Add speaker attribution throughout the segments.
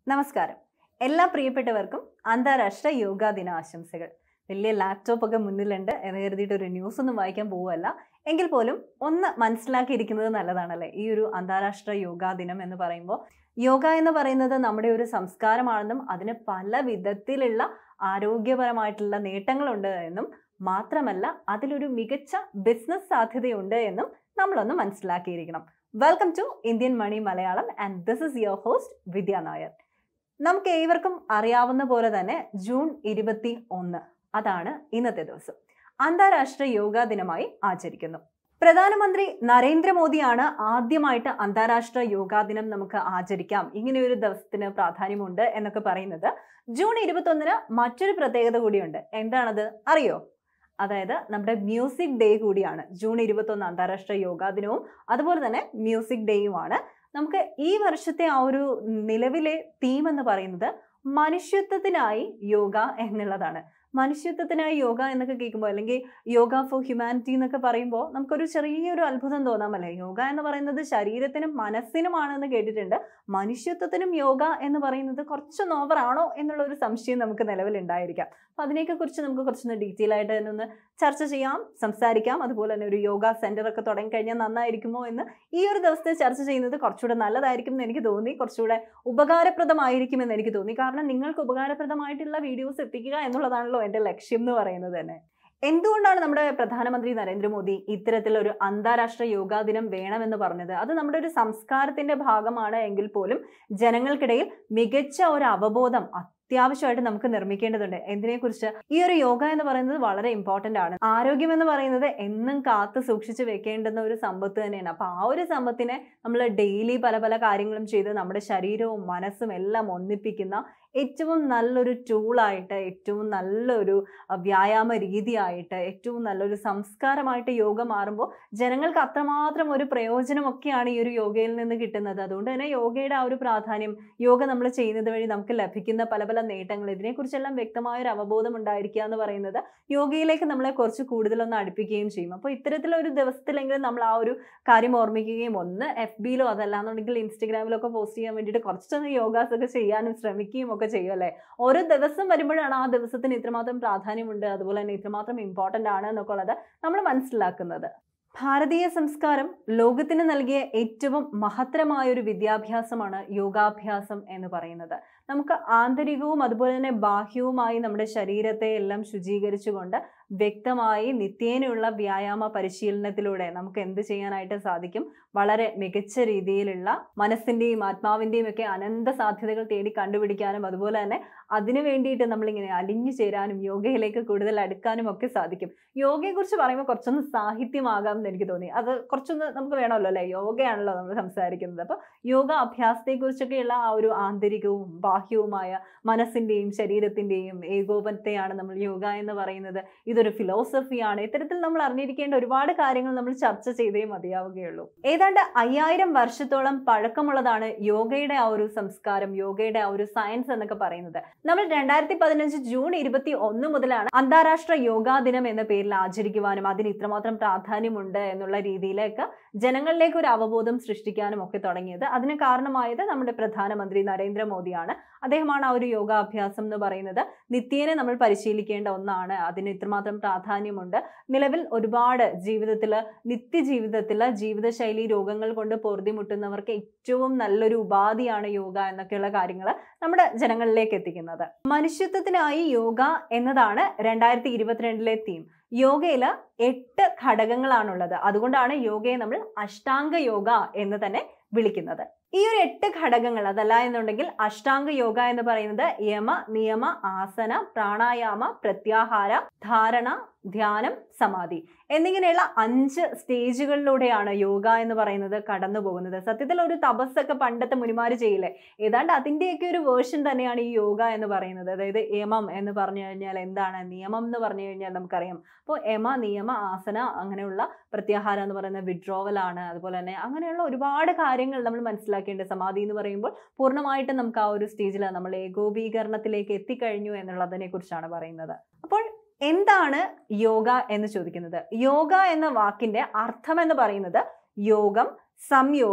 Speaker 1: നമസ്കാരം എല്ലാ പ്രിയപ്പെട്ടവർക്കും അന്താരാഷ്ട്ര യോഗാ ദിന ആശംസകൾ വലിയ ലാപ്ടോപ്പ് ഒക്കെ മുന്നിലുണ്ട് എന്ന് കരുതിയിട്ട് ഒരു ന്യൂസ് ഒന്നും വായിക്കാൻ പോവുമല്ല എങ്കിൽ പോലും ഒന്ന് മനസ്സിലാക്കിയിരിക്കുന്നത് നല്ലതാണല്ലേ ഈ ഒരു അന്താരാഷ്ട്ര യോഗാ ദിനം എന്ന് പറയുമ്പോൾ യോഗ എന്ന് പറയുന്നത് നമ്മുടെ ഒരു സംസ്കാരമാണെന്നും അതിന് പല വിധത്തിലുള്ള ആരോഗ്യപരമായിട്ടുള്ള നേട്ടങ്ങളുണ്ട് എന്നും മാത്രമല്ല അതിലൊരു മികച്ച ബിസിനസ് സാധ്യതയുണ്ട് എന്നും നമ്മളൊന്ന് മനസ്സിലാക്കിയിരിക്കണം welcome to Indian money Malayalam and this is your host Vidya Nair നമുക്ക് ഏവർക്കും അറിയാവുന്ന പോലെ തന്നെ ജൂൺ ഇരുപത്തി ഒന്ന് അതാണ് ഇന്നത്തെ ദിവസം അന്താരാഷ്ട്ര യോഗാ ദിനമായി ആചരിക്കുന്നു പ്രധാനമന്ത്രി നരേന്ദ്രമോദിയാണ് ആദ്യമായിട്ട് അന്താരാഷ്ട്ര യോഗാ ദിനം നമുക്ക് ആചരിക്കാം ഇങ്ങനെ ഒരു ദിവസത്തിന് പ്രാധാന്യമുണ്ട് എന്നൊക്കെ പറയുന്നത് ജൂൺ ഇരുപത്തൊന്നിന് മറ്റൊരു പ്രത്യേകത കൂടിയുണ്ട് എന്താണത് അറിയോ അതായത് നമ്മുടെ മ്യൂസിക് ഡേ കൂടിയാണ് ജൂൺ ഇരുപത്തൊന്ന് അന്താരാഷ്ട്ര യോഗാ ദിനവും അതുപോലെ തന്നെ മ്യൂസിക് ഡേയുമാണ് നമുക്ക് ഈ വർഷത്തെ ആ ഒരു നിലവിലെ തീം എന്ന് പറയുന്നത് മനുഷ്യത്വത്തിനായി യോഗ എന്നുള്ളതാണ് മനുഷ്യത്വത്തിനായി യോഗ എന്നൊക്കെ കേൾക്കുമ്പോൾ അല്ലെങ്കിൽ യോഗ ഫോർ ഹ്യൂമാനിറ്റി എന്നൊക്കെ പറയുമ്പോൾ നമുക്കൊരു ചെറിയൊരു അത്ഭുതം തോന്നാമല്ലേ യോഗ എന്ന് പറയുന്നത് ശരീരത്തിനും മനസ്സിനുമാണെന്ന് കേട്ടിട്ടുണ്ട് മനുഷ്യത്വത്തിനും യോഗ എന്ന് പറയുന്നത് കുറച്ച് നോവറാണോ എന്നുള്ള ഒരു സംശയം നമുക്ക് നിലവിലുണ്ടായിരിക്കാം അപ്പം അതിനെയൊക്കെ കുറിച്ച് നമുക്ക് കുറച്ചൊന്ന് ഡീറ്റെയിൽ ആയിട്ട് തന്നെ ഒന്ന് ചർച്ച ചെയ്യാം സംസാരിക്കാം അതുപോലെ തന്നെ ഒരു യോഗ സെന്റർ ഒക്കെ തുടങ്ങിക്കഴിഞ്ഞാൽ നന്നായിരിക്കുമോ എന്ന് ഈ ഒരു ദിവസത്തെ ചർച്ച ചെയ്യുന്നത് കുറച്ചുകൂടെ നല്ലതായിരിക്കും എന്ന് എനിക്ക് തോന്നി കുറച്ചുകൂടെ ഉപകാരപ്രദമായിരിക്കുമെന്ന് എനിക്ക് തോന്നി കാരണം നിങ്ങൾക്ക് ഉപകാരപ്രദമായിട്ടുള്ള വീഡിയോസ് എത്തിക്കുക എന്നുള്ളതാണല്ലോ എൻ്റെ ലക്ഷ്യം എന്ന് പറയുന്നത് തന്നെ എന്തുകൊണ്ടാണ് നമ്മുടെ പ്രധാനമന്ത്രി നരേന്ദ്രമോദി ഇത്തരത്തിലൊരു അന്താരാഷ്ട്ര യോഗാ ദിനം വേണമെന്ന് പറഞ്ഞത് അത് നമ്മുടെ ഒരു സംസ്കാരത്തിന്റെ ഭാഗമാണ് എങ്കിൽ പോലും ജനങ്ങൾക്കിടയിൽ മികച്ച ഒരു അവബോധം അത്യാവശ്യമായിട്ട് നമുക്ക് നിർമ്മിക്കേണ്ടതുണ്ട് എന്തിനെക്കുറിച്ച് ഈ ഒരു യോഗ എന്ന് പറയുന്നത് വളരെ ഇമ്പോർട്ടൻ്റ് ആണ് ആരോഗ്യം എന്ന് പറയുന്നത് എന്നും കാത്തു സൂക്ഷിച്ച് വെക്കേണ്ടുന്ന ഒരു സമ്പത്ത് തന്നെയാണ് അപ്പോൾ ആ ഒരു സമ്പത്തിനെ നമ്മൾ ഡെയിലി പല പല കാര്യങ്ങളും ചെയ്ത് നമ്മുടെ ശരീരവും മനസ്സും എല്ലാം ഒന്നിപ്പിക്കുന്ന ഏറ്റവും നല്ലൊരു ടൂളായിട്ട് ഏറ്റവും നല്ലൊരു അഹ്, വ്യായാമ രീതിയായിട്ട് ഏറ്റവും നല്ലൊരു സംസ്കാരമായിട്ട് യോഗ മാറുമ്പോൾ ജനങ്ങൾക്ക് അത്രമാത്രം ഒരു പ്രയോജനമൊക്കെയാണ് ഈ ഒരു യോഗയിൽ നിന്ന് കിട്ടുന്നത് അതുകൊണ്ട് തന്നെ യോഗയുടെ ആ ഒരു പ്രാധാന്യം യോഗ നമ്മൾ ചെയ്യുന്നത് വഴി നമുക്ക് ലഭിക്കുന്ന പല പല നേട്ടങ്ങൾ ഇതിനെക്കുറിച്ചെല്ലാം വ്യക്തമായ ഒരു അവബോധം ഉണ്ടായിരിക്കുക എന്ന് പറയുന്നത് യോഗയിലേക്ക് നമ്മളെ കുറച്ച് കൂടുതലൊന്ന് അടുപ്പിക്കുകയും ചെയ്യും അപ്പോൾ ഇത്തരത്തിലൊരു ദിവസത്തിലെങ്കിലും നമ്മൾ ആ ഒരു കാര്യം ഓർമ്മിക്കുകയും ഒന്ന് എഫ് ബിയിലോ അതല്ലാന്നുണ്ടെങ്കിൽ ഇൻസ്റ്റഗ്രാമിലോ ഒക്കെ പോസ്റ്റ് ചെയ്യാൻ വേണ്ടിയിട്ട് കുറച്ചൊന്ന് യോഗാസ് ഒക്കെ ചെയ്യാനും ശ്രമിക്കുകയും ഒക്കെ ചെയ്യും അല്ലേ ഓരോ ദിവസം വരുമ്പോഴാണ് ആ ദിവസത്തിന് ഇത്രമാത്രം പ്രാധാന്യമുണ്ട് അതുപോലെ തന്നെ ഇത്രമാത്രം ഇമ്പോർട്ടൻ്റ് ആണ് എന്നൊക്കെ ഉള്ളത് നമ്മൾ മനസ്സിലാക്കുന്നത് ഭാരതീയ സംസ്കാരം ലോകത്തിന് നൽകിയ ഏറ്റവും മഹത്തരമായ ഒരു വിദ്യാഭ്യാസമാണ് യോഗാഭ്യാസം എന്ന് പറയുന്നത് നമുക്ക് ആന്തരികവും അതുപോലെ തന്നെ ബാഹ്യവുമായി നമ്മുടെ ശരീരത്തെ എല്ലാം ശുചീകരിച്ചുകൊണ്ട് വ്യക്തമായി നിത്യേനയുള്ള വ്യായാമ പരിശീലനത്തിലൂടെ നമുക്ക് എന്ത് ചെയ്യാനായിട്ട് സാധിക്കും വളരെ മികച്ച രീതിയിലുള്ള മനസ്സിൻ്റെയും ആത്മാവിൻ്റെയും ഒക്കെ അനന്ത സാധ്യതകൾ തേടി കണ്ടുപിടിക്കാനും അതുപോലെ തന്നെ അതിനു വേണ്ടിയിട്ട് നമ്മളിങ്ങനെ അലിഞ്ഞു ചേരാനും യോഗയിലേക്ക് കൂടുതൽ അടുക്കാനും ഒക്കെ സാധിക്കും യോഗയെക്കുറിച്ച് പറയുമ്പോൾ കുറച്ചൊന്ന് സാഹിത്യമാകാം എന്ന് എനിക്ക് തോന്നി അത് കുറച്ചൊന്ന് നമുക്ക് വേണമല്ലോ അല്ലേ യോഗയാണല്ലോ നമ്മൾ സംസാരിക്കുന്നത് അപ്പോൾ യോഗ അഭ്യാസത്തെക്കുറിച്ചൊക്കെയുള്ള ആ ഒരു ആന്തരികവും ബാഹ്യവുമായ മനസ്സിൻ്റെയും ശരീരത്തിൻ്റെയും ഏകോപനത്തെയാണ് നമ്മൾ യോഗ എന്ന് പറയുന്നത് ഇതൊരു ഫിലോസഫിയാണ് ഇത്തരത്തിൽ നമ്മൾ അറിഞ്ഞിരിക്കേണ്ട ഒരുപാട് കാര്യങ്ങൾ നമ്മൾ ചർച്ച ചെയ്തേ മതിയാവുകയുള്ളൂ ഏതാണ്ട് അയ്യായിരം വർഷത്തോളം പഴക്കമുള്ളതാണ് യോഗയുടെ ആ ഒരു സംസ്കാരം യോഗയുടെ ആ ഒരു സയൻസ് എന്നൊക്കെ പറയുന്നത് നമ്മൾ രണ്ടായിരത്തി പതിനഞ്ച് ജൂൺ ഇരുപത്തി ഒന്ന് മുതലാണ് അന്താരാഷ്ട്ര യോഗാ ദിനം എന്ന പേരിൽ ആചരിക്കുവാനും അതിന് ഇത്രമാത്രം പ്രാധാന്യമുണ്ട് എന്നുള്ള രീതിയിലേക്ക് ജനങ്ങളിലേക്ക് ഒരു അവബോധം സൃഷ്ടിക്കാനും ഒക്കെ തുടങ്ങിയത് അതിന് കാരണമായത് നമ്മുടെ പ്രധാനമന്ത്രി നരേന്ദ്രമോദിയാണ് അദ്ദേഹമാണ് ആ ഒരു യോഗാഭ്യാസം എന്ന് പറയുന്നത് നിത്യേന നമ്മൾ പരിശീലിക്കേണ്ട ഒന്നാണ് അതിന് ഇത്രമാത്രം പ്രാധാന്യമുണ്ട് നിലവിൽ ഒരുപാട് ജീവിതത്തിൽ നിത്യജീവിതത്തിൽ ജീവിതശൈലി രോഗങ്ങൾ കൊണ്ട് പൊറുതിമുട്ടുന്നവർക്ക് ഏറ്റവും നല്ലൊരു ഉപാധിയാണ് യോഗ എന്നൊക്കെയുള്ള കാര്യങ്ങൾ നമ്മുടെ ജനങ്ങളിലേക്ക് എത്തിക്കുന്നത് മനുഷ്യത്വത്തിനായി യോഗ എന്നതാണ് രണ്ടായിരത്തി ഇരുപത്തിരണ്ടിലെ തീം യോഗയിൽ എട്ട് ഘടകങ്ങളാണുള്ളത് അതുകൊണ്ടാണ് യോഗയെ നമ്മൾ അഷ്ടാംഗ യോഗ എന്ന് തന്നെ വിളിക്കുന്നത് ഈ ഒരു എട്ട് ഘടകങ്ങൾ അതല്ല എന്നുണ്ടെങ്കിൽ അഷ്ടാംഗ യോഗ എന്ന് പറയുന്നത് യമ നിയമ ആസന പ്രാണായാമ പ്രത്യാഹാര ധാരണ ധ്യാനം സമാധി എന്നിങ്ങനെയുള്ള അഞ്ച് സ്റ്റേജുകളിലൂടെയാണ് യോഗ എന്ന് പറയുന്നത് കടന്നു പോകുന്നത് സത്യത്തിൽ ഒരു തപസ്സൊക്കെ പണ്ടത്തെ മുനിമാര് ചെയ്യില്ലേ ഏതാണ്ട് അതിൻ്റെയൊക്കെ ഒരു വേർഷൻ തന്നെയാണ് ഈ യോഗ എന്ന് പറയുന്നത് അതായത് യമം എന്ന് പറഞ്ഞു കഴിഞ്ഞാൽ എന്താണ് നിയമം എന്ന് പറഞ്ഞു കഴിഞ്ഞാൽ നമുക്കറിയാം അപ്പോൾ യമ നിയമ ആസന അങ്ങനെയുള്ള പ്രത്യാഹാരം എന്ന് പറയുന്ന വിഡ്രോവൽ ആണ് അതുപോലെ തന്നെ അങ്ങനെയുള്ള ഒരുപാട് കാര്യങ്ങൾ നമ്മൾ മനസ്സിലാക്കേണ്ടത് സമാധി എന്ന് പറയുമ്പോൾ പൂർണ്ണമായിട്ടും നമുക്ക് ആ ഒരു സ്റ്റേജിൽ നമ്മൾ ഏകോപീകരണത്തിലേക്ക് എത്തിക്കഴിഞ്ഞു എന്നുള്ളതിനെ കുറിച്ചാണ് പറയുന്നത് അപ്പോൾ എന്താണ് യോഗ എന്ന് ചോദിക്കുന്നത് യോഗ എന്ന വാക്കിന്റെ അർത്ഥം എന്ന് പറയുന്നത് യോഗം സംയോഗം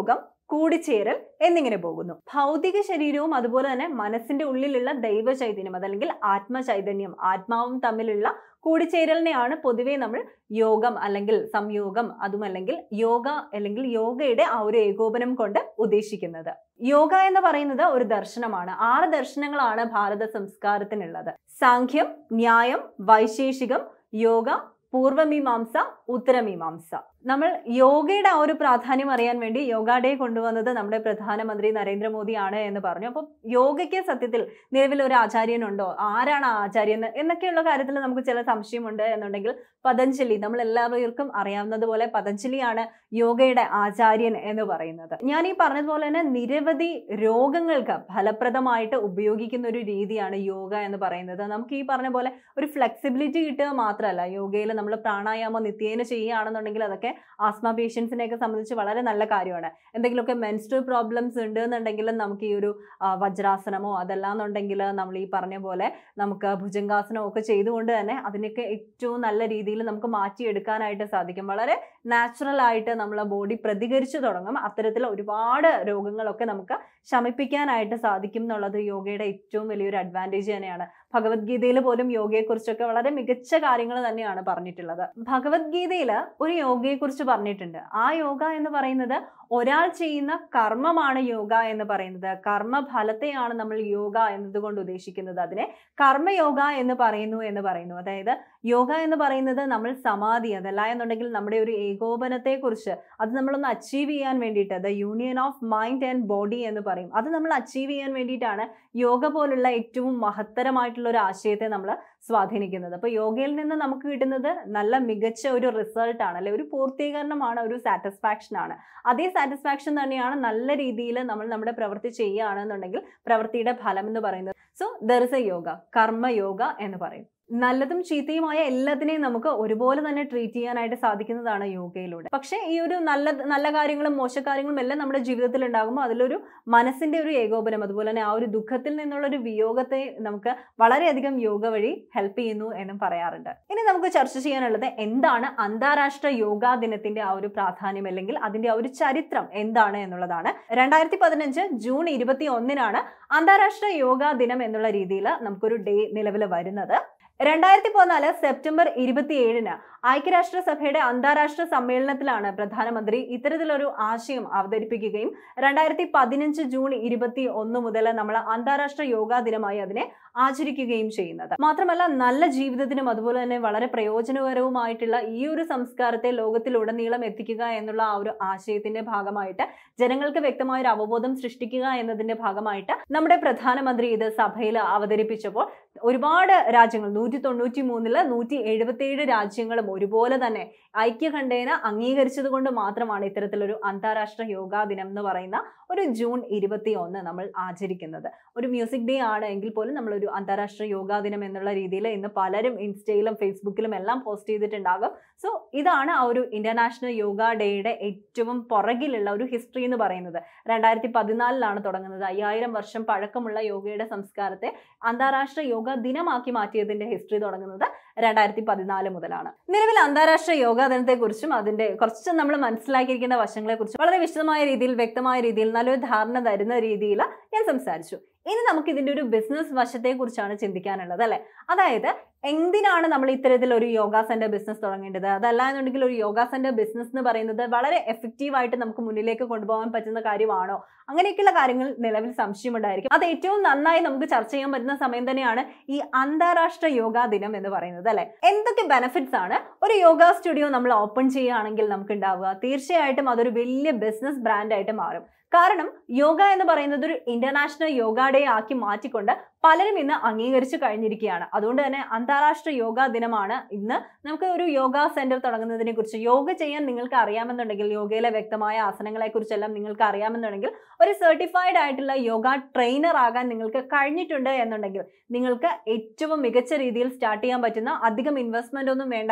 Speaker 1: കൂടിച്ചേരൽ എന്നിങ്ങനെ പോകുന്നു ഭൗതിക ശരീരവും അതുപോലെ തന്നെ മനസ്സിന്റെ ഉള്ളിലുള്ള ദൈവ ചൈതന്യം അതല്ലെങ്കിൽ ആത്മചൈതന്യം ആത്മാവും തമ്മിലുള്ള കൂടിച്ചേരലിനെയാണ് പൊതുവേ നമ്മൾ യോഗം അല്ലെങ്കിൽ സംയോഗം അതുമല്ലെങ്കിൽ യോഗ അല്ലെങ്കിൽ യോഗയുടെ ആ ഒരു ഏകോപനം കൊണ്ട് ഉദ്ദേശിക്കുന്നത് യോഗ എന്ന് പറയുന്നത് ഒരു ദർശനമാണ് ആറ് ദർശനങ്ങളാണ് ഭാരത സംസ്കാരത്തിനുള്ളത് സാഖ്യം ന്യായം വൈശേഷികം യോഗ പൂർവമീമാംസ ഉത്തരമീമാംസ നമ്മൾ യോഗയുടെ ആ ഒരു പ്രാധാന്യം അറിയാൻ വേണ്ടി യോഗ ഡേ കൊണ്ടുവന്നത് നമ്മുടെ പ്രധാനമന്ത്രി നരേന്ദ്രമോദിയാണ് എന്ന് പറഞ്ഞു അപ്പം യോഗയ്ക്ക് സത്യത്തിൽ നിലവിൽ ഒരു ആചാര്യനുണ്ടോ ആരാണ് ആ ആചാര്യൻ എന്നൊക്കെയുള്ള കാര്യത്തിൽ നമുക്ക് ചില സംശയമുണ്ട് എന്നുണ്ടെങ്കിൽ പതഞ്ജലി നമ്മൾ എല്ലാവർക്കും അറിയാവുന്നതുപോലെ പതഞ്ജലിയാണ് യോഗയുടെ ആചാര്യൻ എന്ന് പറയുന്നത് ഞാൻ ഈ പറഞ്ഞതുപോലെ തന്നെ നിരവധി രോഗങ്ങൾക്ക് ഫലപ്രദമായിട്ട് ഉപയോഗിക്കുന്ന ഒരു രീതിയാണ് യോഗ എന്ന് പറയുന്നത് നമുക്ക് ഈ പറഞ്ഞ പോലെ ഒരു ഫ്ലെക്സിബിലിറ്റി കിട്ടുക മാത്രമല്ല യോഗയിൽ നമ്മൾ പ്രാണായാമം നിത്യേന ചെയ്യുകയാണെന്നുണ്ടെങ്കിൽ അതൊക്കെ ആസ്മ പേഷ്യൻസിനെയൊക്കെ സംബന്ധിച്ച് വളരെ നല്ല കാര്യമാണ് എന്തെങ്കിലുമൊക്കെ മെൻസ്ട്രൽ പ്രോബ്ലംസ് ഉണ്ട് എന്നുണ്ടെങ്കിൽ നമുക്ക് ഈ ഒരു ആ, വജ്രാസനമോ അതല്ലാന്നുണ്ടെങ്കിൽ നമ്മൾ ഈ പറഞ്ഞ പോലെ നമുക്ക് ഭുജംഗാസനമോ ഒക്കെ ചെയ്തുകൊണ്ട് തന്നെ അതിനൊക്കെ ഏറ്റവും നല്ല രീതിയിൽ നമുക്ക് മാറ്റിയെടുക്കാനായിട്ട് സാധിക്കും വളരെ നാച്ചുറൽ ആയിട്ട് നമ്മളെ ബോഡി പ്രതികരിച്ചു തുടങ്ങും അത്തരത്തിൽ ഒരുപാട് രോഗങ്ങളൊക്കെ നമുക്ക് ശമിപ്പിക്കാനായിട്ട് സാധിക്കും എന്നുള്ളത് യോഗയുടെ ഏറ്റവും വലിയൊരു അഡ്വാൻറ്റേജ് തന്നെയാണ് ഭഗവത്ഗീതയിൽ പോലും യോഗയെക്കുറിച്ചൊക്കെ വളരെ മികച്ച കാര്യങ്ങൾ തന്നെയാണ് പറഞ്ഞിട്ടുള്ളത് ഭഗവത്ഗീതയിൽ ഒരു യോഗയെക്കുറിച്ച് പറഞ്ഞിട്ടുണ്ട് ആ യോഗ എന്ന് പറയുന്നത് ഒരാൾ ചെയ്യുന്ന കർമ്മമാണ് യോഗ എന്ന് പറയുന്നത് കർമ്മഫലത്തെയാണ് നമ്മൾ യോഗ എന്നതുകൊണ്ട് ഉദ്ദേശിക്കുന്നത് അതിനെ കർമ്മയോഗ എന്ന് പറയുന്നു എന്ന് പറയുന്നു അതായത് യോഗ എന്ന് പറയുന്നത് നമ്മൾ സമാധി അതല്ല എന്നുണ്ടെങ്കിൽ നമ്മുടെ ഒരു ഏകോപനത്തെ കുറിച്ച് അത് നമ്മളൊന്ന് അച്ചീവ് ചെയ്യാൻ വേണ്ടിയിട്ട് the union of mind and body എന്ന് പറയും അത് നമ്മൾ അച്ചീവ് ചെയ്യാൻ വേണ്ടിയിട്ടാണ് യോഗ പോലുള്ള ഏറ്റവും മഹത്തരമായിട്ടുള്ള ഒരു ആശയത്തെ നമ്മൾ സ്വാധീനിക്കുന്നത് അപ്പോൾ യോഗയിൽ നിന്ന് നമുക്ക് കിട്ടുന്നത് നല്ല മികച്ച ഒരു റിസൾട്ട് ആണ് അല്ലെ ഒരു പൂർത്തീകരണമാണ് ഒരു സാറ്റിസ്ഫാക്ഷൻ ആണ് അതേ സാറ്റിസ്ഫാക്ഷൻ തന്നെയാണ് നല്ല രീതിയിൽ നമ്മൾ നമ്മുടെ പ്രവൃത്തി ചെയ്യുകയാണെന്നുണ്ടെങ്കിൽ പ്രവൃത്തിയുടെ ഫലം എന്ന് പറയുന്നത് so there is a yoga കർമ്മയോഗ എന്ന് പറയും നല്ലതും ചീത്തയുമായ എല്ലാത്തിനെയും നമുക്ക് ഒരുപോലെ തന്നെ ട്രീറ്റ് ചെയ്യാനായിട്ട് സാധിക്കുന്നതാണ് യോഗയിലൂടെ പക്ഷേ ഈ ഒരു നല്ല നല്ല കാര്യങ്ങളും മോശകാര്യങ്ങളും എല്ലാം നമ്മുടെ ജീവിതത്തിൽ ഉണ്ടാകുമ്പോൾ അതിലൊരു മനസ്സിന്റെ ഒരു ഏകോപനം അതുപോലെ തന്നെ ആ ഒരു ദുഃഖത്തിൽ നിന്നുള്ള ഒരു വിയോഗത്തെ നമുക്ക് വളരെയധികം യോഗ വഴി ഹെൽപ്പ് ചെയ്യുന്നു എന്നും പറയാറുണ്ട് ഇനി നമുക്ക് ചർച്ച ചെയ്യാനുള്ളത് എന്താണ് അന്താരാഷ്ട്ര യോഗാ ദിനത്തിന്റെ ആ ഒരു പ്രാധാന്യം അല്ലെങ്കിൽ അതിന്റെ ആ ഒരു ചരിത്രം എന്താണ് എന്നുള്ളതാണ് രണ്ടായിരത്തി പതിനഞ്ച് ജൂൺ ഇരുപത്തി ഒന്നിനാണ് അന്താരാഷ്ട്ര യോഗാ ദിനം എന്നുള്ള രീതിയിൽ നമുക്കൊരു ഡേ നിലവിൽ വരുന്നത് രണ്ടായിരത്തി പതിനാല് സെപ്റ്റംബർ ഇരുപത്തി ഏഴിന് ഐക്യരാഷ്ട്രസഭയുടെ അന്താരാഷ്ട്ര സമ്മേളനത്തിലാണ് പ്രധാനമന്ത്രി ഇത്തരത്തിലൊരു ആശയം അവതരിപ്പിക്കുകയും രണ്ടായിരത്തി പതിനഞ്ച് ജൂൺ ഇരുപത്തി ഒന്ന് മുതൽ നമ്മൾ അന്താരാഷ്ട്ര യോഗാ ദിനമായി അതിനെ ആചരിക്കുകയും ചെയ്യുന്നത് മാത്രമല്ല നല്ല ജീവിതത്തിനും അതുപോലെ തന്നെ വളരെ പ്രയോജനകരവുമായിട്ടുള്ള ഈ ഒരു സംസ്കാരത്തെ ലോകത്തിലുടനീളം എത്തിക്കുക എന്നുള്ള ആ ഒരു ആശയത്തിന്റെ ഭാഗമായിട്ട് ജനങ്ങൾക്ക് വ്യക്തമായ ഒരു അവബോധം സൃഷ്ടിക്കുക എന്നതിന്റെ ഭാഗമായിട്ട് നമ്മുടെ പ്രധാനമന്ത്രി ഇത് സഭയിൽ അവതരിപ്പിച്ചപ്പോൾ ഒരുപാട് രാജ്യങ്ങൾ നൂറ്റി തൊണ്ണൂറ്റി മൂന്നില് നൂറ്റി എഴുപത്തി ഏഴ് രാജ്യങ്ങളും ഒരുപോലെ തന്നെ ഐക്യകണ്ഠേന അംഗീകരിച്ചത് കൊണ്ട് മാത്രമാണ് ഇത്തരത്തിലൊരു അന്താരാഷ്ട്ര യോഗാ ദിനം എന്ന് പറയുന്ന ഒരു ജൂൺ ഇരുപത്തി ഒന്ന് നമ്മൾ ആചരിക്കുന്നത് ഒരു മ്യൂസിക് ഡേ ആണ് എങ്കിൽ പോലും നമ്മളൊരു അന്താരാഷ്ട്ര യോഗാ ദിനം എന്നുള്ള രീതിയിൽ ഇന്ന് പലരും ഇൻസ്റ്റയിലും ഫേസ്ബുക്കിലും എല്ലാം പോസ്റ്റ് ചെയ്തിട്ടുണ്ടാകും സോ ഇതാണ് ആ ഒരു ഇന്റർനാഷണൽ യോഗ ഡേയുടെ ഏറ്റവും പുറകിലുള്ള ഒരു ഹിസ്റ്ററി എന്ന് പറയുന്നത് രണ്ടായിരത്തി പതിനാലിലാണ് തുടങ്ങുന്നത് അയ്യായിരം വർഷം പഴക്കമുള്ള യോഗയുടെ സംസ്കാരത്തെ അന്താരാഷ്ട്ര യോഗ ദിനമാക്കി മാറ്റിയതിന്റെ ഹിസ്റ്ററി തുടങ്ങുന്നത് രണ്ടായിരത്തി പതിനാല് മുതലാണ് നിലവിൽ അന്താരാഷ്ട്ര യോഗാ ദിനത്തെക്കുറിച്ചും അതിന്റെ കുറച്ച് നമ്മൾ മനസ്സിലാക്കിയിരിക്കേണ്ട വശങ്ങളെക്കുറിച്ചും വളരെ വിശദമായ രീതിയിൽ വ്യക്തമായ രീതിയിൽ നല്ലൊരു ധാരണ തരുന്ന രീതിയിൽ ഞാൻ സംസാരിച്ചു ഇനി നമുക്ക് ഇതിന്റെ ഒരു ബിസിനസ് വശത്തെ കുറിച്ചാണ് ചിന്തിക്കാനുള്ളത് അല്ലെ അതായത് എന്തിനാണ് നമ്മൾ ഇത്തരത്തിൽ ഒരു യോഗ സെന്റർ ബിസിനസ് തുടങ്ങേണ്ടത് അതല്ല എന്നുണ്ടെങ്കിൽ ഒരു യോഗ സെന്റർ ബിസിനസ് എന്ന് പറയുന്നത് വളരെ എഫക്റ്റീവ് ആയിട്ട് നമുക്ക് മുന്നിലേക്ക് കൊണ്ടുപോകാൻ പറ്റുന്ന കാര്യമാണോ അങ്ങനെയൊക്കെയുള്ള കാര്യങ്ങൾ നിലവിൽ സംശയമുണ്ടായിരിക്കും അത് ഏറ്റവും നന്നായി നമുക്ക് ചർച്ച ചെയ്യാൻ പറ്റുന്ന സമയം തന്നെയാണ് ഈ അന്താരാഷ്ട്ര യോഗാ ദിനം എന്ന് പറയുന്നത് അല്ലെ എന്തൊക്കെ ബെനിഫിറ്റ്സ് ആണ് ഒരു യോഗ സ്റ്റുഡിയോ നമ്മൾ ഓപ്പൺ ചെയ്യുകയാണെങ്കിൽ നമുക്ക് ഉണ്ടാവുക തീർച്ചയായിട്ടും അതൊരു വലിയ ബിസിനസ് ബ്രാൻഡായിട്ട് മാറും കാരണം യോഗ എന്ന് പറയുന്നത് ഒരു ഇന്റർനാഷണൽ യോഗ ഡേ ആക്കി മാറ്റിക്കൊണ്ട് പലരും ഇന്ന് അംഗീകരിച്ചു കഴിഞ്ഞിരിക്കുകയാണ് അതുകൊണ്ട് തന്നെ അന്താരാഷ്ട്ര യോഗ ദിനമാണ് ഇന്ന് നമുക്ക് ഒരു യോഗ സെന്റർ തുടങ്ങുന്നതിനെ കുറിച്ച് യോഗ ചെയ്യാൻ നിങ്ങൾക്ക് അറിയാമെന്നുണ്ടെങ്കിൽ യോഗയിലെ വ്യക്തമായ ആസനങ്ങളെ കുറിച്ചെല്ലാം നിങ്ങൾക്ക് അറിയാമെന്നുണ്ടെങ്കിൽ ഒരു സർട്ടിഫൈഡ് ആയിട്ടുള്ള യോഗ ട്രെയിനർ ആകാൻ നിങ്ങൾക്ക് കഴിഞ്ഞിട്ടുണ്ട് എന്നുണ്ടെങ്കിൽ നിങ്ങൾക്ക് ഏറ്റവും മികച്ച രീതിയിൽ സ്റ്റാർട്ട് ചെയ്യാൻ പറ്റുന്ന അധികം ഇൻവെസ്റ്റ്മെന്റ് ഒന്നും വേണ്ടാത്ത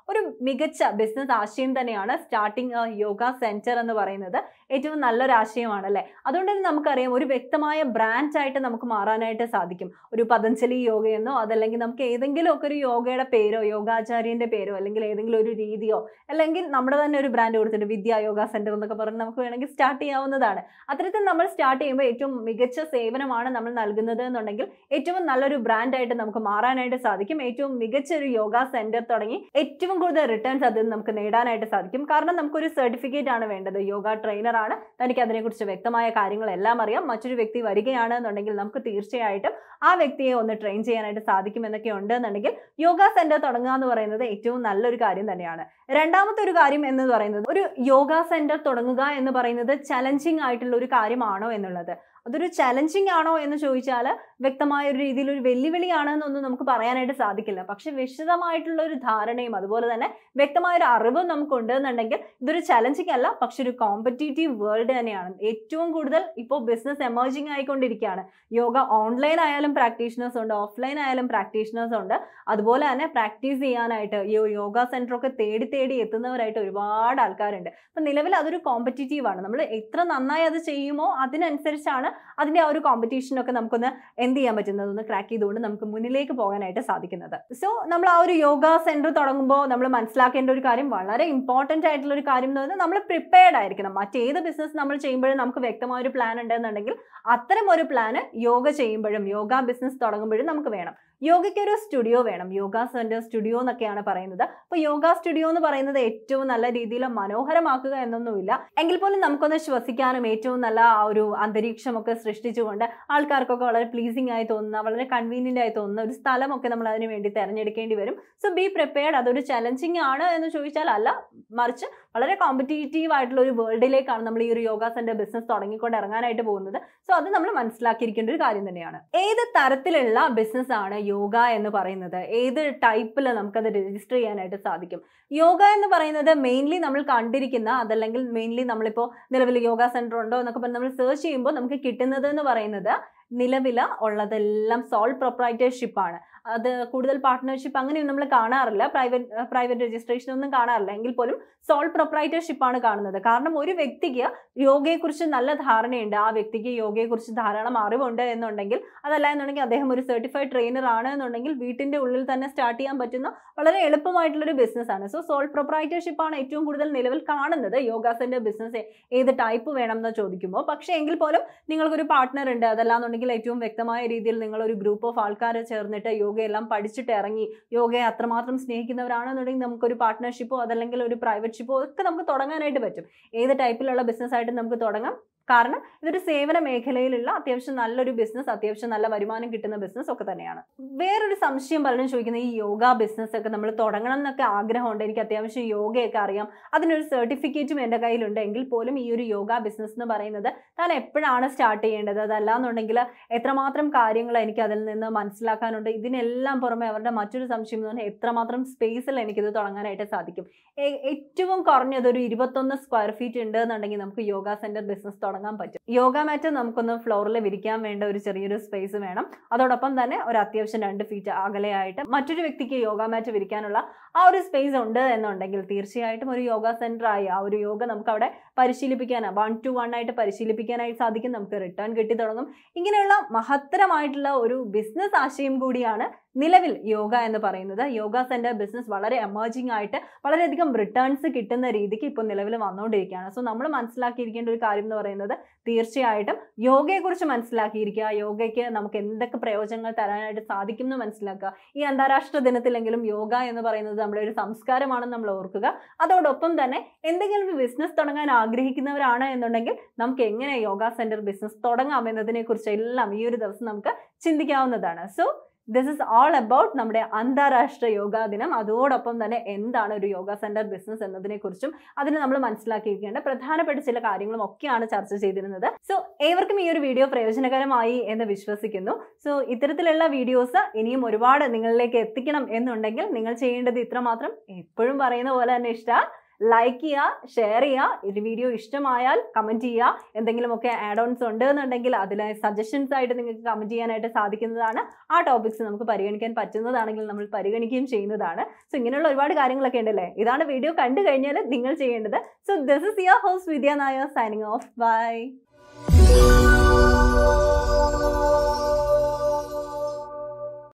Speaker 1: ഒരു മികച്ച ബിസിനസ് ആശയം തന്നെയാണ് സ്റ്റാർട്ടിങ് യോഗ സെന്റർ എന്ന് പറയുന്നത് ഏറ്റവും നല്ലൊരു ആശയമാണ് അല്ലേ അതുകൊണ്ട് തന്നെ നമുക്കറിയാം ഒരു വ്യക്തമായ ബ്രാൻഡ് ആയിട്ട് നമുക്ക് മാറാനായിട്ട് സാധിക്കും ഒരു പതഞ്ജലി യോഗയെന്നോ അതല്ലെങ്കിൽ നമുക്ക് ഏതെങ്കിലും ഒക്കെ ഒരു യോഗയുടെ പേരോ യോഗാചാര്യന്റെ പേരോ അല്ലെങ്കിൽ ഏതെങ്കിലും ഒരു രീതിയോ അല്ലെങ്കിൽ നമ്മുടെ തന്നെ ഒരു ബ്രാൻഡ് കൊടുത്തിട്ട് വിദ്യാ യോഗ സെന്റർ എന്നൊക്കെ പറഞ്ഞ് നമുക്ക് വേണമെങ്കിൽ സ്റ്റാർട്ട് ചെയ്യാവുന്നതാണ് അത്തരത്തിൽ നമ്മൾ സ്റ്റാർട്ട് ചെയ്യുമ്പോൾ ഏറ്റവും മികച്ച സേവനമാണ് നമ്മൾ നൽകുന്നത് എന്നുണ്ടെങ്കിൽ ഏറ്റവും നല്ലൊരു ബ്രാൻഡായിട്ട് നമുക്ക് മാറാനായിട്ട് സാധിക്കും ഏറ്റവും മികച്ച ഒരു യോഗ സെന്റർ തുടങ്ങി ഏറ്റവും കൂടുതൽ റിട്ടേൺസ് അതിൽ നമുക്ക് നേടാനായിട്ട് സാധിക്കും കാരണം നമുക്കൊരു സർട്ടിഫിക്കറ്റ് ആണ് വേണ്ടത് യോഗ ട്രെയിനർ ആണ് തനിക്ക് അതിനെക്കുറിച്ച് വ്യക്തമായ കാര്യങ്ങളെല്ലാം അറിയാം മറ്റൊരു വ്യക്തി വരികയാണ് എന്നുണ്ടെങ്കിൽ നമുക്ക് തീർച്ചയായിട്ടും ആ വ്യക്തിയെ ഒന്ന് ട്രെയിൻ ചെയ്യാനായിട്ട് സാധിക്കും എന്നൊക്കെ ഉണ്ട് എന്നുണ്ടെങ്കിൽ യോഗ സെന്റർ തുടങ്ങുക എന്ന് പറയുന്നത് ഏറ്റവും നല്ലൊരു കാര്യം തന്നെയാണ് രണ്ടാമത്തെ ഒരു കാര്യം എന്ന് പറയുന്നത് ഒരു യോഗ സെന്റർ തുടങ്ങുക എന്ന് പറയുന്നത് ചലഞ്ചിങ് ആയിട്ടുള്ള ഒരു കാര്യമാണോ എന്നുള്ളത് അതൊരു ചലഞ്ചിങ് ആണോ എന്ന് ചോദിച്ചാൽ വ്യക്തമായ ഒരു രീതിയിൽ ഒരു വെല്ലുവിളിയാണ് എന്നൊന്നും നമുക്ക് പറയാനായിട്ട് സാധിക്കില്ല പക്ഷെ വിശദമായിട്ടുള്ള ഒരു ധാരണയും അതുപോലെ തന്നെ വ്യക്തമായ ഒരു അറിവും നമുക്കുണ്ട് എന്നുണ്ടെങ്കിൽ ഇതൊരു ചലഞ്ചിങ് അല്ല പക്ഷെ ഒരു കോമ്പറ്റീറ്റീവ് വേൾഡ് തന്നെയാണ് ഏറ്റവും കൂടുതൽ ഇപ്പോൾ ബിസിനസ് എമർജിങ് ആയിക്കൊണ്ടിരിക്കുകയാണ് യോഗ ഓൺലൈൻ ആയാലും പ്രാക്ടീഷണേഴ്സ് ഉണ്ട് ഓഫ്ലൈൻ ആയാലും പ്രാക്ടീഷണേഴ്സ് ഉണ്ട് അതുപോലെ തന്നെ പ്രാക്ടീസ് ചെയ്യാനായിട്ട് ഈ യോഗ സെന്റർ ഒക്കെ തേടി തേടി എത്തുന്നവരായിട്ട് ഒരുപാട് ആൾക്കാരുണ്ട് അപ്പം നിലവിൽ അതൊരു കോമ്പറ്റീറ്റീവ് ആണ് നമ്മൾ എത്ര നന്നായി അത് ചെയ്യുമോ അതിനനുസരിച്ചാണ് അതിന്റെ ആ ഒരു കോമ്പറ്റീഷനൊക്കെ നമുക്കൊന്ന് എന്ത് ചെയ്യാൻ പറ്റുന്നത് ഒന്ന് ക്രാക്ക് ചെയ്തുകൊണ്ട് നമുക്ക് മുന്നിലേക്ക് പോകാനായിട്ട് സാധിക്കുന്നത് സോ നമ്മൾ ആ ഒരു യോഗ സെന്റർ തുടങ്ങുമ്പോൾ നമ്മൾ മനസ്സിലാക്കേണ്ട ഒരു കാര്യം വളരെ ഇമ്പോർട്ടന്റ് ആയിട്ടുള്ള ഒരു കാര്യം എന്ന് പറയുന്നത് നമ്മൾ പ്രിപ്പയർഡ് ആയിരിക്കണം മറ്റേത് ബിസിനസ് നമ്മൾ ചെയ്യുമ്പോഴും നമുക്ക് വ്യക്തമായ ഒരു പ്ലാൻ ഉണ്ടെന്നുണ്ടെങ്കിൽ അത്തരം ഒരു പ്ലാന് യോഗ ചെയ്യുമ്പോഴും യോഗ ബിസിനസ് തുടങ്ങുമ്പോഴും നമുക്ക് വേണം യോഗയ്ക്ക് ഒരു സ്റ്റുഡിയോ വേണം യോഗ സെന്റർ സ്റ്റുഡിയോ എന്നൊക്കെയാണ് പറയുന്നത് അപ്പോൾ യോഗ സ്റ്റുഡിയോ എന്ന് പറയുന്നത് ഏറ്റവും നല്ല രീതിയിൽ മനോഹരമാക്കുക എന്നൊന്നുമില്ല എങ്കിൽ പോലും നമുക്കൊന്ന് ശ്വസിക്കാനും ഏറ്റവും നല്ല ആ ഒരു അന്തരീക്ഷമൊക്കെ സൃഷ്ടിച്ചുകൊണ്ട് ആൾക്കാർക്കൊക്കെ വളരെ പ്ലീസിംഗ് ആയി തോന്നുന്ന വളരെ കൺവീനിയന്റ് ആയി തോന്നുന്ന ഒരു സ്ഥലമൊക്കെ നമ്മൾ അതിന് വേണ്ടി തിരഞ്ഞെടുക്കേണ്ടി വരും സോ ബി പ്രിപ്പയർഡ് അതൊരു ചലഞ്ചിങ് ആണ് എന്ന് ചോദിച്ചാൽ അല്ല മറിച്ച് വളരെ കോമ്പറ്റീറ്റീവ് ആയിട്ടുള്ള ഒരു വേൾഡിലേക്കാണ് നമ്മൾ ഈ ഒരു യോഗ സെന്റർ ബിസിനസ് തുടങ്ങിക്കൊണ്ട് ഇറങ്ങാനായിട്ട് പോകുന്നത് സോ അത് നമ്മൾ മനസ്സിലാക്കിയിരിക്കേണ്ട ഒരു കാര്യം തന്നെയാണ് ഏത് തരത്തിലുള്ള ബിസിനസ് ആണ് യോഗ എന്ന് പറയുന്നത് ഏത് ടൈപ്പിൽ നമുക്കത് രജിസ്റ്റർ ചെയ്യാനായിട്ട് സാധിക്കും യോഗ എന്ന് പറയുന്നത് മെയിൻലി നമ്മൾ കണ്ടിരിക്കുന്ന അതല്ലെങ്കിൽ മെയിൻലി നമ്മളിപ്പോൾ നിലവിൽ യോഗ സെന്റർ ഉണ്ടോ എന്നൊക്കെ പറഞ്ഞ് നമ്മൾ സെർച്ച് ചെയ്യുമ്പോൾ നമുക്ക് കിട്ടുന്നത് എന്ന് പറയുന്നത് നിലവിൽ ഉള്ളതെല്ലാം സോൾ പ്രൊപ്രൈറ്റർഷിപ്പ് ആണ് അത് കൂടുതൽ പാർട്ട്ണർഷിപ്പ് അങ്ങനെയൊന്നും നമ്മൾ കാണാറില്ല പ്രൈവറ്റ് പ്രൈവറ്റ് രജിസ്ട്രേഷൻ ഒന്നും കാണാറില്ല എങ്കിൽ പോലും സോൾ പ്രൊപ്രൈറ്റർഷിപ്പ് ആണ് കാണുന്നത് കാരണം ഒരു വ്യക്തിക്ക് യോഗയെക്കുറിച്ച് നല്ല ധാരണയുണ്ട് ആ വ്യക്തിക്ക് യോഗയെക്കുറിച്ച് ധാരാളം അറിവുണ്ട് എന്നുണ്ടെങ്കിൽ അതല്ല എന്നുണ്ടെങ്കിൽ അദ്ദേഹം ഒരു സർട്ടിഫൈഡ് ട്രെയിനർ ആണ് എന്നുണ്ടെങ്കിൽ വീട്ടിന്റെ ഉള്ളിൽ തന്നെ സ്റ്റാർട്ട് ചെയ്യാൻ പറ്റുന്ന വളരെ എളുപ്പമായിട്ടുള്ളൊരു ബിസിനസ് ആണ് സോ സോൾ പ്രൊപ്രൈറ്റർഷിപ്പ് ആണ് ഏറ്റവും കൂടുതൽ നിലവിൽ കാണുന്നത് യോഗ സെന്റർ ബിസിനസ് ഏത് ടൈപ്പ് വേണം എന്ന് ചോദിക്കുമ്പോൾ പക്ഷേ എങ്കിൽ പോലും നിങ്ങൾക്കൊരു പാർട്ട്ണർ ഉണ്ട് അതല്ലാന്നുണ്ടെങ്കിൽ ഏറ്റവും വ്യക്തമായ രീതിയിൽ നിങ്ങൾ ഒരു ഗ്രൂപ്പ് ഓഫ് ആൾക്കാർ ചേർന്നിട്ട് യോഗയെല്ലാം പഠിച്ചിട്ട് ഇറങ്ങി യോഗയെ അത്രമാത്രം സ്നേഹിക്കുന്നവരാണെന്നുണ്ടെങ്കിൽ നമുക്കൊരു പാർട്ട്ണർഷിപ്പോ അതല്ലെങ്കിൽ ഒരു പ്രൈവറ്റ് ഷിപ്പോ ഒക്കെ നമുക്ക് തുടങ്ങാനായിട്ട് പറ്റും ഏത് ടൈപ്പിലുള്ള ബിസിനസ് ആയിട്ട് നമുക്ക് തുടങ്ങാം കാരണം ഇതൊരു സേവന മേഖലയിലുള്ള അത്യാവശ്യം നല്ലൊരു ബിസിനസ് അത്യാവശ്യം നല്ല വരുമാനം കിട്ടുന്ന ബിസിനസ് ഒക്കെ തന്നെയാണ് വേറൊരു സംശയം പലരും ചോദിക്കുന്നത് ഈ യോഗ ബിസിനസ് ഒക്കെ നമ്മൾ തുടങ്ങണം എന്നൊക്കെ ആഗ്രഹമുണ്ട് എനിക്ക് അത്യാവശ്യം യോഗയൊക്കെ അറിയാം അതിനൊരു സർട്ടിഫിക്കറ്റും എൻ്റെ കയ്യിലുണ്ട് എങ്കിൽ പോലും ഈ ഒരു യോഗ ബിസിനസ് എന്ന് പറയുന്നത് താൻ എപ്പോഴാണ് സ്റ്റാർട്ട് ചെയ്യേണ്ടത് അതല്ലാന്നുണ്ടെങ്കിൽ എത്രമാത്രം കാര്യങ്ങൾ എനിക്ക് അതിൽ നിന്ന് മനസ്സിലാക്കാനുണ്ട് ഇതിനെല്ലാം പുറമെ അവരുടെ മറ്റൊരു സംശയം എന്ന് പറഞ്ഞാൽ എത്രമാത്രം സ്പേസിൽ എനിക്കിത് തുടങ്ങാനായിട്ട് സാധിക്കും ഏ- ഏറ്റവും കുറഞ്ഞത് ഒരു ഇരുപത്തൊന്ന് സ്ക്വയർ ഫീറ്റ് ഉണ്ട് എന്നുണ്ടെങ്കിൽ നമുക്ക് യോഗ സെന്റർ ബിസിനസ് തുടങ്ങാൻ പറ്റും യോഗ മാറ്റ് നമുക്കൊന്ന് ഫ്ലോറിൽ വിരിക്കാൻ വേണ്ട ഒരു ചെറിയൊരു സ്പേസ് വേണം അതോടൊപ്പം തന്നെ ഒരു അത്യാവശ്യം രണ്ട് ഫീറ്റ് അകലെയായിട്ട് മറ്റൊരു വ്യക്തിക്ക് യോഗ മാറ്റ് വിരിക്കാനുള്ള ആ ഒരു സ്പേസ് ഉണ്ട് എന്നുണ്ടെങ്കിൽ തീർച്ചയായിട്ടും ഒരു യോഗ സെന്റർ ആയി ആ ഒരു യോഗ നമുക്ക് അവിടെ പരിശീലിപ്പിക്കാൻ വൺ ടു വൺ ആയിട്ട് പരിശീലിപ്പിക്കാനായി സാധിക്കും നമുക്ക് റിട്ടേൺ കിട്ടി തുടങ്ങും ഇങ്ങനെയുള്ള മഹത്തരമായിട്ടുള്ള ഒരു ബിസിനസ് ആശയം കൂടിയാണ് നിലവിൽ യോഗ എന്ന് പറയുന്നത് യോഗ സെന്റർ ബിസിനസ് വളരെ എമർജിംഗ് ആയിട്ട് വളരെയധികം റിട്ടേൺസ് കിട്ടുന്ന രീതിക്ക് ഇപ്പോൾ നിലവിൽ വന്നുകൊണ്ടിരിക്കുകയാണ് സോ നമ്മൾ മനസ്സിലാക്കിയിരിക്കേണ്ട ഒരു കാര്യം എന്ന് പറയുന്നത് തീർച്ചയായിട്ടും യോഗയെക്കുറിച്ച് മനസ്സിലാക്കിയിരിക്കുക യോഗയ്ക്ക് നമുക്ക് എന്തൊക്കെ പ്രയോജനങ്ങൾ തരാനായിട്ട് സാധിക്കും എന്ന് മനസ്സിലാക്കുക ഈ അന്താരാഷ്ട്ര ദിനത്തിലെങ്കിലും യോഗ എന്ന് പറയുന്നത് നമ്മുടെ ഒരു സംസ്കാരമാണെന്ന് നമ്മൾ ഓർക്കുക അതോടൊപ്പം തന്നെ എന്തെങ്കിലും ഒരു ബിസിനസ് തുടങ്ങാൻ ആഗ്രഹിക്കുന്നവരാണ് എന്നുണ്ടെങ്കിൽ നമുക്ക് എങ്ങനെ യോഗ സെന്റർ ബിസിനസ് തുടങ്ങാം എന്നതിനെ കുറിച്ച് എല്ലാം ഈ ഒരു ദിവസം നമുക്ക് ചിന്തിക്കാവുന്നതാണ് so this is all about നമ്മുടെ അന്താരാഷ്ട്ര യോഗാ ദിനം അതോടൊപ്പം തന്നെ എന്താണ് ഒരു യോഗ സെന്റർ ബിസിനസ് എന്നതിനെ കുറിച്ചും അതിന് നമ്മൾ മനസ്സിലാക്കിയിരിക്കേണ്ട പ്രധാനപ്പെട്ട ചില കാര്യങ്ങളും ഒക്കെയാണ് ചർച്ച ചെയ്തിരുന്നത് സോ ഏവർക്കും ഈ ഒരു വീഡിയോ പ്രയോജനകരമായി എന്ന് വിശ്വസിക്കുന്നു സോ ഇത്തരത്തിലുള്ള വീഡിയോസ് ഇനിയും ഒരുപാട് നിങ്ങളിലേക്ക് എത്തിക്കണം എന്നുണ്ടെങ്കിൽ നിങ്ങൾ ചെയ്യേണ്ടത് ഇത്രമാത്രം എപ്പോഴും പറയുന്ന പോലെ തന്നെ ഇഷ്ട ലൈക്ക് ചെയ്യുക ഷെയർ ചെയ്യുക ഇത് വീഡിയോ ഇഷ്ടമായാൽ കമൻറ്റ് ചെയ്യുക എന്തെങ്കിലുമൊക്കെ ആഡ് ഓൺസ് ഉണ്ട് എന്നുണ്ടെങ്കിൽ അതിലെ സജഷൻസ് ആയിട്ട് നിങ്ങൾക്ക് കമൻറ്റ് ചെയ്യാനായിട്ട് സാധിക്കുന്നതാണ് ആ ടോപ്പിക്സ് നമുക്ക് പരിഗണിക്കാൻ പറ്റുന്നതാണെങ്കിൽ നമ്മൾ പരിഗണിക്കുകയും ചെയ്യുന്നതാണ് സോ ഇങ്ങനെയുള്ള ഒരുപാട് കാര്യങ്ങളൊക്കെ ഉണ്ടല്ലേ ഇതാണ് വീഡിയോ കണ്ടു കഴിഞ്ഞാൽ നിങ്ങൾ ചെയ്യേണ്ടത് so this is your host Vidya Nair signing off by